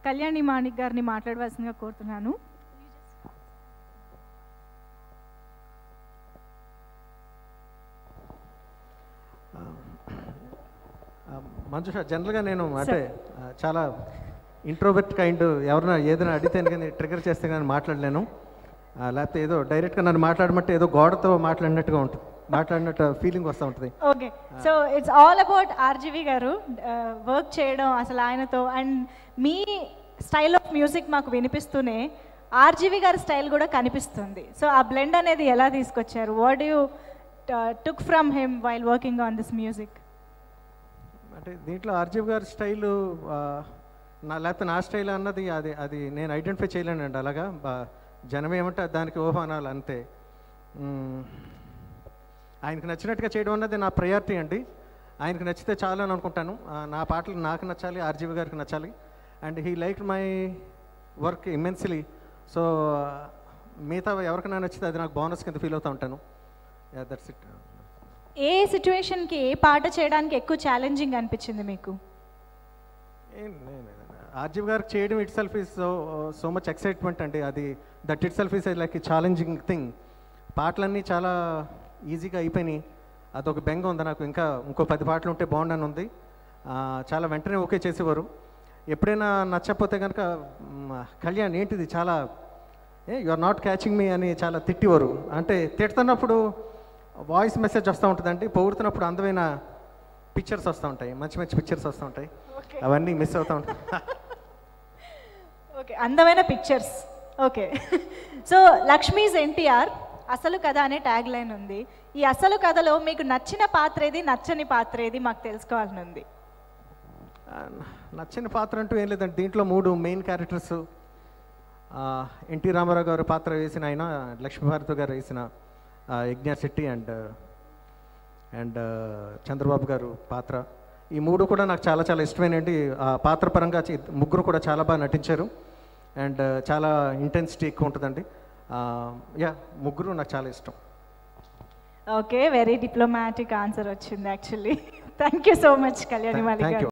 కళ్యాణి మాణిక్ గారిని మాట్లాడవలసిందిగా కోరుతున్నాను మంజుష జనరల్గా నేను అంటే ఆ, చాలా ఇంట్రోవర్ట్ కైండ్ ఎవరైనా ఏదైనా అడిగితే కానీ ట్రిగర్ చేస్తే కానీ మాట్లాడలేను ఆ, లేకపోతే ఏదో డైరెక్ట్గా నన్ను మాట్లాడమంటే ఏదో గోడతో మాట్లాడినట్టుగా ఉంటుంది మాట్లాడినట్టు ఫీలింగ్ వస్తూ ఉంటుంది okay so it's all about RGV గారు వర్క్ చేయడం అసలు ఆయనతో అండ్ మీ స్టైల్ ఆఫ్ మ్యూజిక్ మాకు వినిపిస్తూనే ఆర్జీవి గారి స్టైల్ కూడా కనిపిస్తుంది సో ఆ బ్లెండ్ అనేది ఎలా తీసుకొచ్చారు what you took from him while working on this music అంటే దీంట్లో ఆర్జీవ్ గారి స్టైలు నా లేకపోతే నా స్టైల్ అన్నది అది అది నేను ఐడెంటిఫై చేయలేనండి అలాగా బా- జనం ఏమంటే దానికి ఓహో అనాలి అంతే మ్మ్. ఆయనకు నచ్చినట్టుగా చేయడం అన్నది నా ప్రయారిటీ అండి ఆయనకు నచ్చితే చాలు అని అనుకుంటాను ఆ, నా పాటలు నాకు నచ్చాలి ఆర్జీవి గారికి నచ్చాలి and he like my work immensely so మిగతా ఎవరికైనా నచ్చితే అది నాకు బోనస్ కింద ఫీల్ అవుతూ ఉంటాను దట్స్ ఇట్ ఏ సిచ్యువేషన్కి ఏ పాట చేయడానికి ఎక్కువ ఛాలెంజింగ్ అనిపించింది మీకు ఆర్జీవ్ గారికి చేయడం itself is so so much excitement అండి అది that itself is like challenging thing పాటలన్నీ చాలా ఈజీగా అయిపోయినాయి అదొక బెంగ ఉంది నాకు ఇంకా ఇంకో పది పాటలు ఉంటే బాగుండని ఉంది ఆ, చాలా వెంటనే ఓకే చేసేవారు ఎప్పుడైనా నచ్చకపోతే కనుక మ్, కళ్యాణ్ ఏంటిది చాలా hey you are not catching me అని చాలా తిట్టివారు అంటే తిడుతున్నప్పుడు వాయిస్ మెసేజ్ వస్తూ ఉంటుందండి పొగుడుతున్నప్పుడు అందమైన పిక్చర్స్ వస్తూ ఉంటాయి మంచి మంచి పిక్చర్స్ వస్తూ ఉంటాయి అవన్నీ మిస్ అవుతూ ఉంటాయి ఓకే అందమైన pictures okay so Lakshmi's NTR అసలు కథ అనే ట్యాగ్ లైన్ ఉంది ఈ అసలు కథలో మీకు నచ్చిన పాత్ర ఏది నచ్చని పాత్ర ఏది మాకు తెలుసుకోవాలని ఉంది ఆ, నచ్చని పాత్ర అంటూ ఏం లేదండి దీంట్లో మూడు మెయిన్ క్యారెక్టర్స్ ఎన్టీ రామారావు గారు పాత్ర వేసిన ఆయన లక్ష్మీభారతి గారు వేసిన ఆ, యజ్ఞ శెట్టి అండ్ అండ్ చంద్రబాబు గారు పాత్ర ఈ మూడు కూడా నాకు చాలా చాలా ఇష్టమైనండి ఆ పాత్ర పరంగా చి- ముగ్గురు కూడా చాలా బాగా నటించారు అండ్ చాలా ఇంటెన్సిటీ ఎక్కువ ఉంటుందండి యా ముగ్గురు నాకు చాలా ఇష్టం ఓకే వెరీ డిప్లొమాటిక్ ఆన్సర్ వచ్చింది actually thank you so much Kalyani Thank- Malik thank గారు you.